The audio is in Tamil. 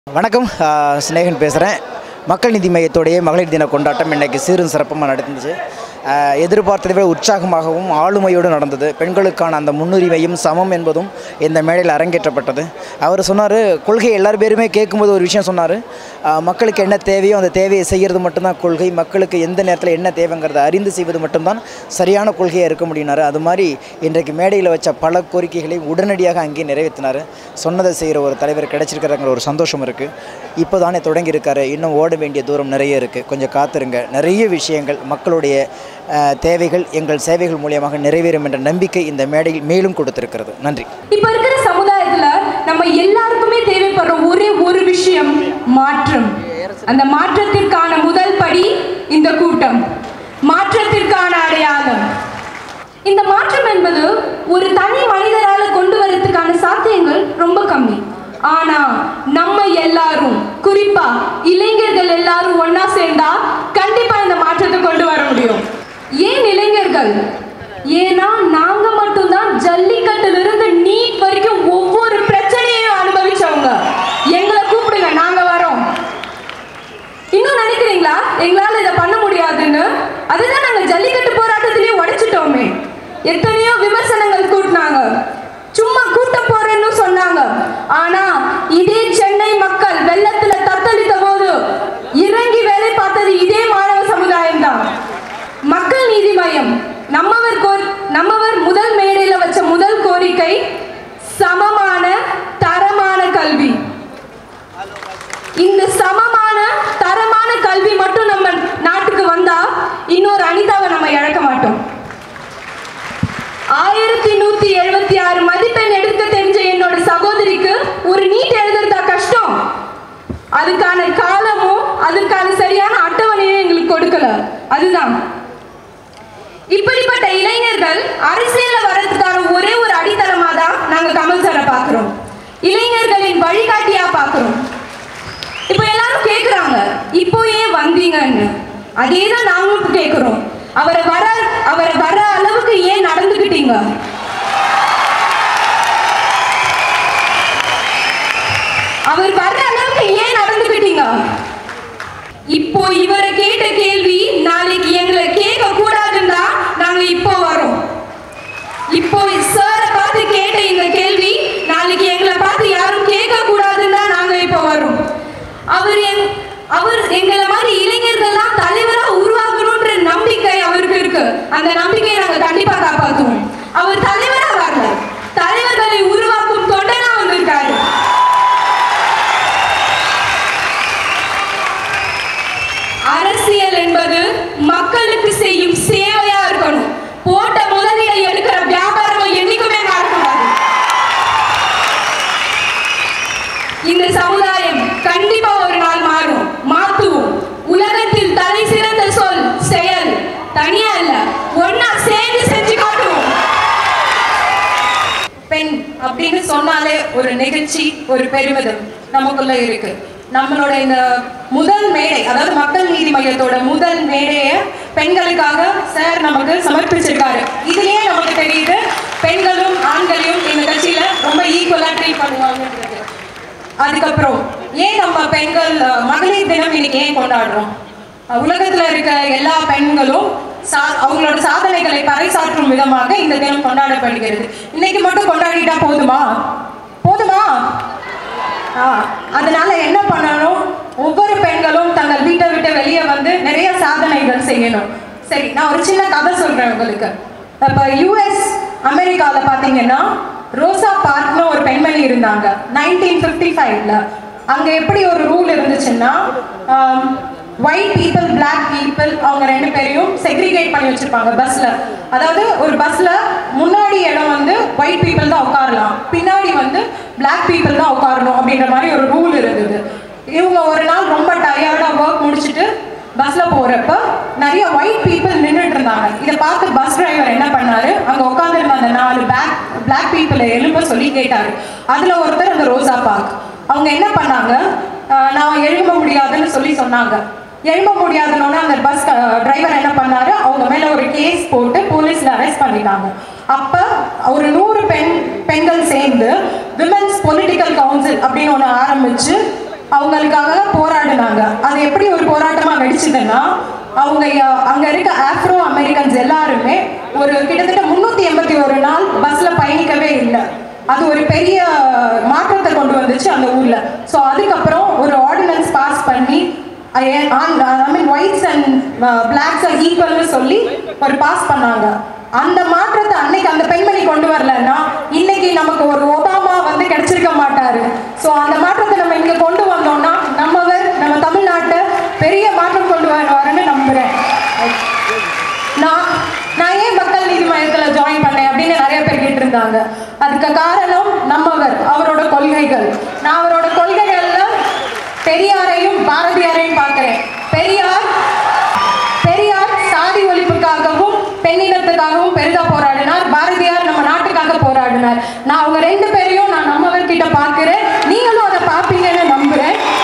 வணக்கம் ஆஹ் சிநேகன் பேசுகிறேன் மக்கள் நீதி மையத்துடைய மகளிர் தின கொண்டாட்டம் இன்றைக்கி சீரும் சிறப்புமாக நடந்துச்சு ஆஹ் எதிர்பார்த்ததை விட உற்சாகமாகவும் ஆளுமையோடு நடந்தது பெண்களுக்கான அந்த முன்னுரிமையும் சமம் என்பதும் இந்த மேடையில் அரங்கேற்றப்பட்டது அவர் சொன்னார் கொள்கை எல்லார் பேருமே கேட்கும்போது ஒரு விஷயம் சொன்னார் மக்களுக்கு என்ன தேவையோ அந்த தேவையை செய்கிறது மட்டும்தான் கொள்கை மக்களுக்கு எந்த நேரத்தில் என்ன தேவைங்கிறத அறிந்து செய்வது மட்டும்தான் சரியான கொள்கையாக இருக்க முடியினார் அது மாதிரி இன்றைக்கு மேடையில் வச்ச பல கோரிக்கைகளை உடனடியாக அங்கே நிறைவேற்றினார் சொன்னதை செய்கிற ஒரு தலைவர் கிடைச்சிருக்கிறாங்கிற ஒரு சந்தோஷம் இருக்குது இப்போ தானே தொடங்கி இருக்காரு இன்னும் ஓட வேண்டிய தூரம் நிறைய இருக்குது கொஞ்சம் காத்திருங்க நிறைய விஷயங்கள் மக்களுடைய அஹ், தேவைகள் எங்கள் சேவைகள் மூலியமாக நிறைவேறும் என்ற நம்பிக்கை இந்த மேடையில் மேலும் கொடுத்திருக்கிறது நன்றி இப்ப இருக்கிற சமுதாயத்துல நம்ம எல்லாருக்குமே தேவைப்படுற ஒரே ஒரு விஷயம் மாற்றம் அந்த மாற்றத்திற்கான முதல் படி இந்த கூட்டம் மாற்றத்திற்கான அடையாளம் இந்த மாற்றம் என்பது ஒரு தனி மனிதரால கொண்டு வரதுக்கான சாத்தியங்கள் ரொம்ப கம்மி ஆனா நம்ம எல்லாரும் குறிப்பா இளைஞர்கள் எல்லாரும் ஒண்ணா சேர்ந்தா கண்டிப்பா இந்த மாற்றத்தை கொண்டு வர முடியும் ஏன் இளைஞர்கள் ஏன்னா நாங்க மட்டும்தான் ஜல்லிக்கட்டுல இருந்து நீட் வரைக்கும் ஒவ்வொரு பிரச்சனையையும் அனுபவிச்சவங்க எங்களை கூப்பிடுங்க நாங்க வரோம் இன்னும் நினைக்கிறீங்களா எங்களால இதை பண்ண முடியாதுன்னு அதுதான் நாங்க ஜல்லிக்கட்டு போராட்டத்திலேயே உடைச்சிட்டோமே எத்தனையோ விமர்சனங்கள் கூட்டினாங்க சும்மா கூட்ட போறேன்னு சொன்னாங்க ஆனா இதே சென்னை மக்கள் வெள்ளத்துல தத்தளித்த போது இறங்கி வேலை பார்த்தது இதே மாணவ சமுதாயம் தான் மக்கள் நீதி மையம் நம்மவர் கோர் நம்மவர் முதல் மேடையில வச்ச முதல் கோரிக்கை சமமான தரமான கல்வி இந்த சமமான தரமான கல்வி மட்டும் நம்ம நாட்டுக்கு வந்தா இன்னொரு அனிதாவை நம்ம இழக்க மாட்டோம் ஆயிரத்தி நூத்தி எழுபத்தி ஆறு மதிப்பெண் எடுக்க தெரிஞ்ச என்னோட சகோதரிக்கு ஒரு நீட் எழுதுறதா கஷ்டம் அதுக்கான காலமும் அதுக்கான சரியான அட்டவணையும் எங்களுக்கு கொடுக்கல அதுதான் இப்படிப்பட்ட இளைஞர்கள் அரசியல்ல வர்றதுக்கான ஒரே ஒரு அடித்தளமா தான் நாங்க கமல் சாரை பாக்குறோம் இளைஞர்களின் வழிகாட்டியா பாக்குறோம் இப்போ எல்லாரும் கேக்குறாங்க இப்போ ஏன் வந்தீங்கன்னு அதே தான் நாங்களும் கேக்குறோம் அவரை வர அவரை வர அளவுக்கு ஏன் நடந்துக்கிட்டீங்க அவர் வர்ற அளவுக்கு ஏன் நடந்துக்கிட்டீங்க இப்போ இவரை கேட்ட கேள்வி நாளைக்கு எங்களை கேட்க கூடாதுன்னா நாங்க இப்போ வரோம் இப்போ சாரை பார்த்து கேட்ட இந்த கேள்வி நாளைக்கு எங்களை பார்த்து யாரும் கேட்க கூடாதுன்னா நாங்க இப்போ வரோம் அவர் எங் அவர் எங்களை மாதிரி இளைஞர்கள்லாம் தலைவரா உருவாக்கணும்ன்ற நம்பிக்கை அவருக்கு இருக்கு அந்த நம்பிக்கையை நாங்க கண்டிப்பா காப்பாத்துவோம் அவர் தலைவரா வரல தலைவர்களை உருவாக்கும் தொண்டனா வந்திருக்காரு அரசியல் என்பது மக்களுக்கு செய்யும் சேவையா இருக்கணும் போட்ட முதலீடை எடுக்கிற வியாபாரம் என்னைக்குமே மாறக்கூடாது இந்த சமுதாயம் கண்டிப்பா ஒரு நாள் மாறும் மாத்துவோம் உலகத்தில் தலை சிறந்த சொல் செயல் தனியா இல்ல ஒன்னா சேர்ந்து செஞ்சு காட்டுவோம் பெண் அப்படின்னு சொன்னாலே ஒரு நெகிழ்ச்சி ஒரு பெருமிதம் நமக்குள்ள இருக்கு நம்மளோட இந்த முதல் மேடை அதாவது மக்கள் நீதி மையத்தோட முதல் மேடையை பெண்களுக்காக சார் நமக்கு சமர்ப்பிச்சிருக்காரு இதுலயே நமக்கு தெரியுது பெண்களும் ஆண்களையும் இந்த கட்சியில ரொம்ப ஈக்குவலா ட்ரீட் பண்ணுவாங்கன்றது அதுக்கப்புறம் ஏன் நம்ம பெண்கள் அஹ், மகளிர் தினம் இன்னைக்கு ஏன் கொண்டாடுறோம் அஹ், உலகத்துல இருக்க எல்லா பெண்களும் சா அவங்களோட சாதனைகளை பறைசாற்றும் விதமாக இந்த தினம் கொண்டாடப்படுகிறது இன்னைக்கு மட்டும் கொண்டாடிட்டா போதுமா போதுமா ஆ, அதனால என்ன பண்ணணும் ஒவ்வொரு பெண்களும் தங்கள் வீட்டை விட்டு வெளியே வந்து நிறைய சாதனைகள் செய்யணும் சரி நான் ஒரு சின்ன கதை சொல்றேன் உங்களுக்கு இப்போ யூஎஸ் அமெரிக்காவில் பார்த்தீங்கன்னா ரோசா பார்க்னு ஒரு பெண்மணி இருந்தாங்க நைன்டீன் ஃபிஃப்டி ஃபைவ்ல அங்கே எப்படி ஒரு ரூல் இருந்துச்சுன்னா ஒயிட் பீப்புள் பிளாக் பீப்புள் அவங்க ரெண்டு பேரையும் செக்ரிகேட் பண்ணி வச்சிருப்பாங்க பஸ்ல அதாவது ஒரு பஸ்ல முன்னாடி இடம் வந்து ஒயிட் பீப்புள் தான் உட்காரலாம் பின்னாடி வந்து பிளாக் பீப்புள் தான் உட்காரணும் அப்படின்ற மாதிரி ஒரு ரூல் இருந்தது இவங்க ஒரு நாள் ரொம்ப டயர்டா ஒர்க் முடிச்சுட்டு பஸ்ல போறப்ப நிறைய ஒயிட் பீப்புள் நின்றுட்டு இருந்தாங்க இதை பார்த்து பஸ் டிரைவர் என்ன பண்ணாரு அங்க உட்காந்துருந்த அந்த நாலு பேக் பிளாக் பீப்புளை எழும்ப சொல்லி கேட்டாரு அதுல ஒருத்தர் அந்த ரோசா பார்க் அவங்க என்ன பண்ணாங்க ஆஹ் நான் எழும்ப முடியாதுன்னு சொல்லி சொன்னாங்க எழும்ப முடியாதுன்னு அந்த பஸ் டிரைவர் என்ன பண்ணாரு அவங்க மேல ஒரு கேஸ் போட்டு போலீஸ்ல அரெஸ்ட் பண்ணிட்டாங்க அப்ப ஒரு நூறு பெண் பெண்கள் சேர்ந்து விமென்ஸ் பொலிட்டிக்கல் கவுன்சில் அப்படின்னு ஒன்று ஆரம்பிச்சு அவங்களுக்காக போராடினாங்க அது எப்படி ஒரு போராட்டமா வெடிச்சதுன்னா அவங்க ய- அங்க இருக்க ஆப்ரோ அமெரிக்கன்ஸ் எல்லாருமே ஒரு கிட்டத்தட்ட முன்னூத்தி எண்பத்தி ஒரு நாள் பஸ்ல பயணிக்கவே இல்லை அது ஒரு பெரிய மாற்றத்தை கொண்டு வந்துச்சு அந்த ஊர்ல ஸோ அதுக்கப்புறம் ஒரு ஆர்டினன்ஸ் பாஸ் பண்ணி I mean whites and blacks are ஈக்குவல்னு சொல்லி ஒரு பாஸ் பண்ணாங்க அந்த மாற்றத்தை அன்னைக்கு அந்த பெண்மணி கொண்டு வரலன்னா இன்னைக்கு நமக்கு ஒரு ஒபாமா வந்து கிடைச்சிருக்க மாட்டாரு ஸோ அந்த மாற்றத்தை நம்ம இங்க கொண்டு